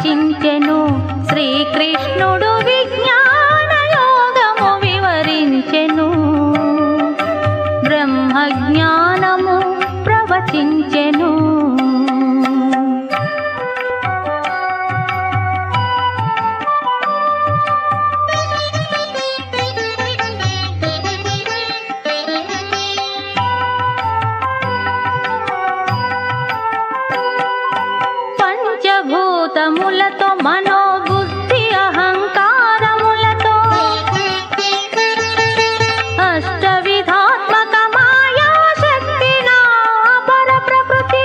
ప్రవచించెను శ్రీకృష్ణుడు విజ్ఞాన యోగము వివరించెను బ్రహ్మ జ్ఞానము ప్రవచించెను పంచభూతములతో మనోబుద్ధి అహంకారములతో అష్టవిధాత్మక మాయా శక్తి నా పర ప్రకృతి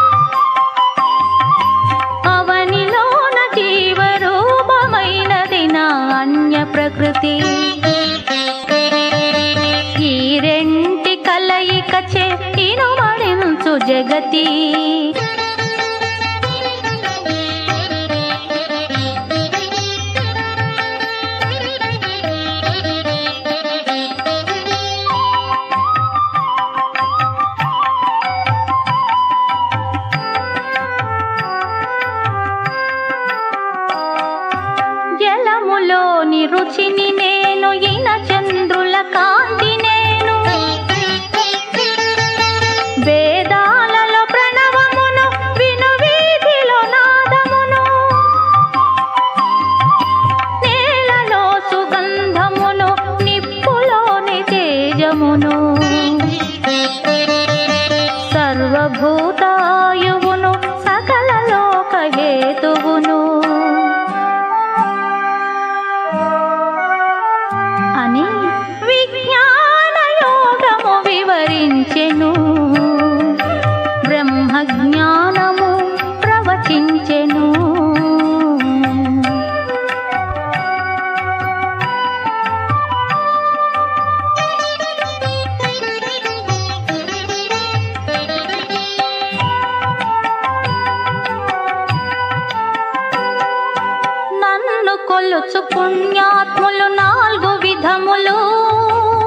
అవనిలోన జీవరూపమైనది నా అన్య ప్రకృతి ఈ రెంటి కలయిక చే ఇనుమడించు జగతి జలములోని రుచిని నేను ఇన చంద్రుల కాంతి నేను వేదాలలో ప్రణవమును విను వీధిలో నాదమును నేలలో సుగంధమును నిప్పులోని తేజమును సర్వభూతాయువును సకల లోకహేతువును అని విజ్ఞాన యోగము వివరించెను బ్రహ్మ జ్ఞానము ప్రవచించెను నన్ను కొలుచు పుణ్యాత్ములు నాలుగు విధములు